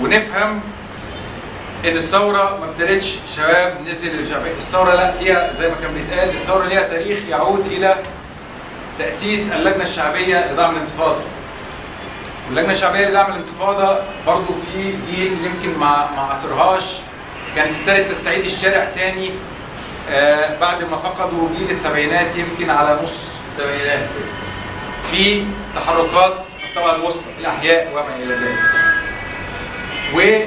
ونفهم ان الثوره ما ابتدتش شباب نزل شباب الثوره لا ليها زي ما كان بيتقال الثوره ليها تاريخ يعود الى تاسيس اللجنه الشعبيه لدعم الانتفاضه واللجنه الشعبيه لدعم الانتفاضه برضو في جيل يمكن ما ما عاصرهاش كانت ابتدت تستعيد الشارع تاني آه بعد ما فقدوا جيل السبعينات يمكن على نص الثمانينات كده. في تحركات الطبقه الوسطى في الاحياء وما الى ذلك. و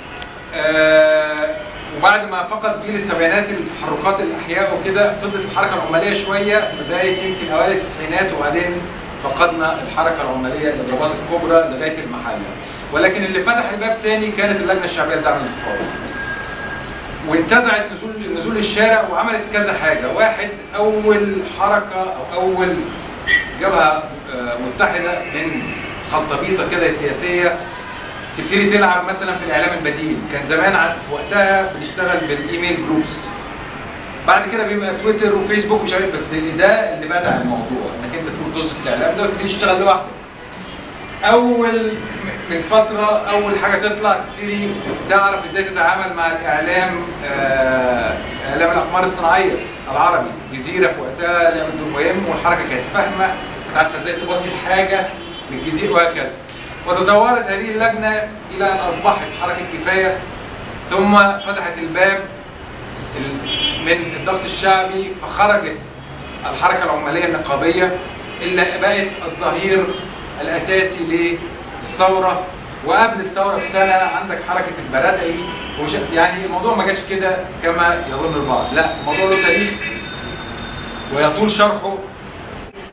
آه وبعد ما فقد جيل السبعينات التحركات الاحياء وكده فضلت الحركه العماليه شويه لغايه يمكن اوائل التسعينات وبعدين فقدنا الحركه العماليه الاضرابات الكبرى لغايه المحله ولكن اللي فتح الباب تاني كانت اللجنه الشعبيه لدعم الانتفاضه وانتزعت نزول نزول الشارع وعملت كذا حاجه واحد اول حركه او اول جبهه آه، متحده من خلطبيطه كده سياسيه تبتدي تلعب مثلا في الاعلام البديل كان زمان ع- في وقتها بنشتغل بالايميل جروبس بعد كده بيبقى تويتر وفيسبوك ومش عارف بس ده اللي بدع الموضوع انك انت تكون طز في الاعلام ده وتبتدي تشتغل لوحدك اول من فتره اول حاجه تطلع تبتدي تعرف ازاي تتعامل مع الاعلام آه، اعلام الاقمار الصناعيه العربي جزيره في وقتها لعبت دور مهم والحركه كانت فاهمه كانت عارفه ازاي تباصي الحاجه للجزيره وهكذا وتطورت هذه اللجنه الى ان اصبحت حركه كفايه ثم فتحت الباب ال- من الضغط الشعبي فخرجت الحركه العماليه النقابيه اللي بقت الظهير الاساسي للثوره وقبل الثوره بسنه عندك حركه البرادعي ومش يعني الموضوع ما جاش كده كما يظن البعض لا الموضوع له تاريخ ويطول شرحه